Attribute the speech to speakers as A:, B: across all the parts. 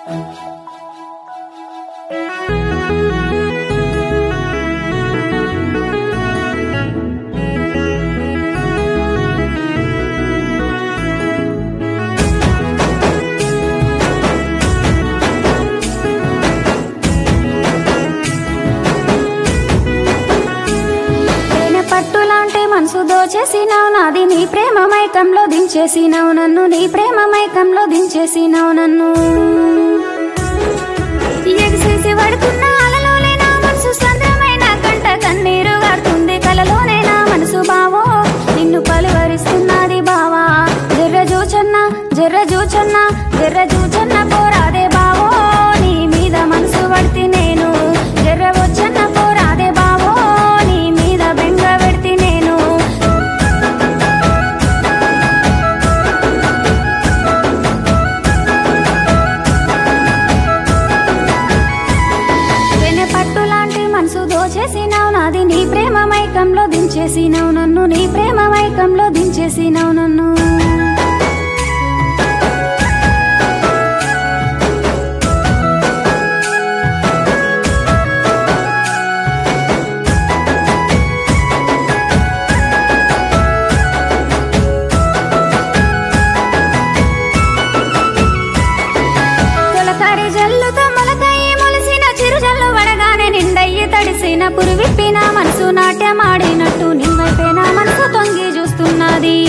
A: తేనె పట్టు లాంటి మనసు దోచేసినావు నాది నీ ప్రేమ మైకంలో దించేసినావు నన్ను నీ ప్రేమ మైకంలో దించేసినావు నన్ను ఎగిసేసి పడుతున్న అలలోనే నా మనసు సంద్రమైన కంట కన్నీరు గారుతుంది కలలోనే నా మనసు బావో నిన్ను పలువరిస్తున్నది బావా జర్ర జూచన్న జర్ర జూచన్న జర్ర జూచన్న పోరాదే బావో నీ మీద మనసు పడితే నేను జర్ర వచ్చన్న పోరాదే బావో నీ మీద బెంగ పెడితే నేను వెనె పట్టు లాంటి మనసు దోచేసినావు నాది నీ ప్రేమ మైకంలో దించేసినావు నన్ను నీ ప్రేమ మైకంలో దించేసినావు నన్ను తొలకరి జల్లుతో మొలకయి మొలిసిన చిరుజల్లు వడగానే నిండయ్యి తడిసిన పురివిప్పిన మనసు నాట్యమాడినట్టు నింవైపోయిన మనసు తొంగి చూస్తున్నది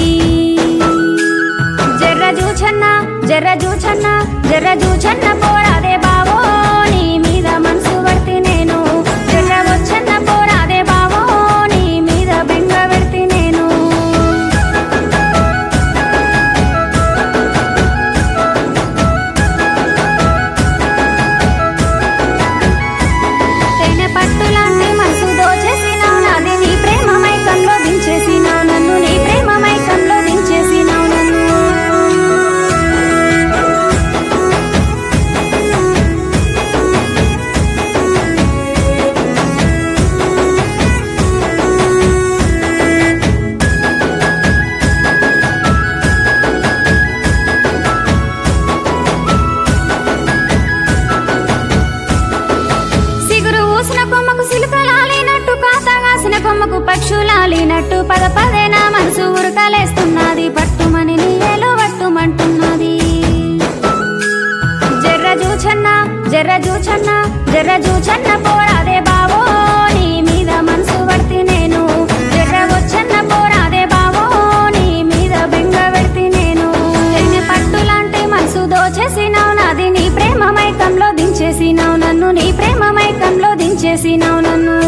A: జర్ర జూచన్న జర్ర జూచన్న జర్ర జూచన్న పోరాదే బావో నీ మీద మనసు పడితే నేను జర్ర వచ్చన్న పోరాదే బావో నీ మీద బెంగ పెడితే నేను తేనె పట్టు లాంటి మనసు దోచేసినావు నాది నీ ప్రేమ మైకంలో దించేసినావు నన్ను నీ ప్రేమ మైకంలో దించేసినావు నన్ను సిగురు ఊసిన కొమ్మకు సిలుకలాలినట్టు కాతగాసిన కొమ్మకు పక్షులాలినట్టు పద పదే నా మనసు ఉరకలేస్తున్నది పట్టుమని నీయలో పట్టుమంటున్నది జర్ర జూచన్న జర్ర జూచన్న జర్ర జూచన్న పోరాదే బావో నీ మీద మనసు పడితే నేను జర్ర వచ్చన్న పోరాదే బావో నీ మీద బెంగ పెడితే నేను తేనె పట్టు లాంటి మనసు దోచేసినావు నాది నీ ప్రేమ మైకంలో దించేసినావు నన్ను నీ ప్రేమ మైకంలో దించేసినావు నన్ను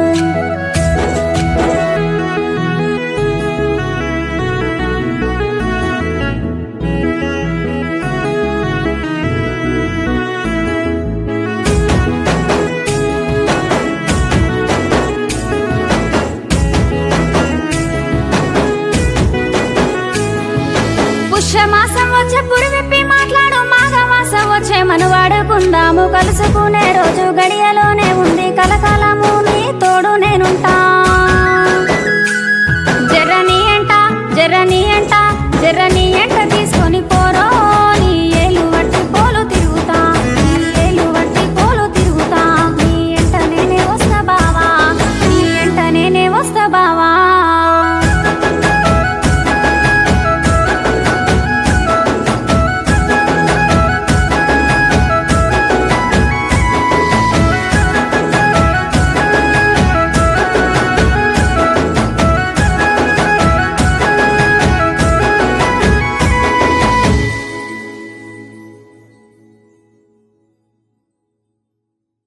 A: పుష్యమాసం వచ్చే పురివిప్పి మాట్లాడు మాఘమాసం వచ్చే మనువాడుకుందాము కలుసుకునే రోజు గడియలోనే ఉంది కలకాలము నీ తోడు నేనుంటా జర్రని ఎంట జర్రని ఎంట జర్రని ఎంట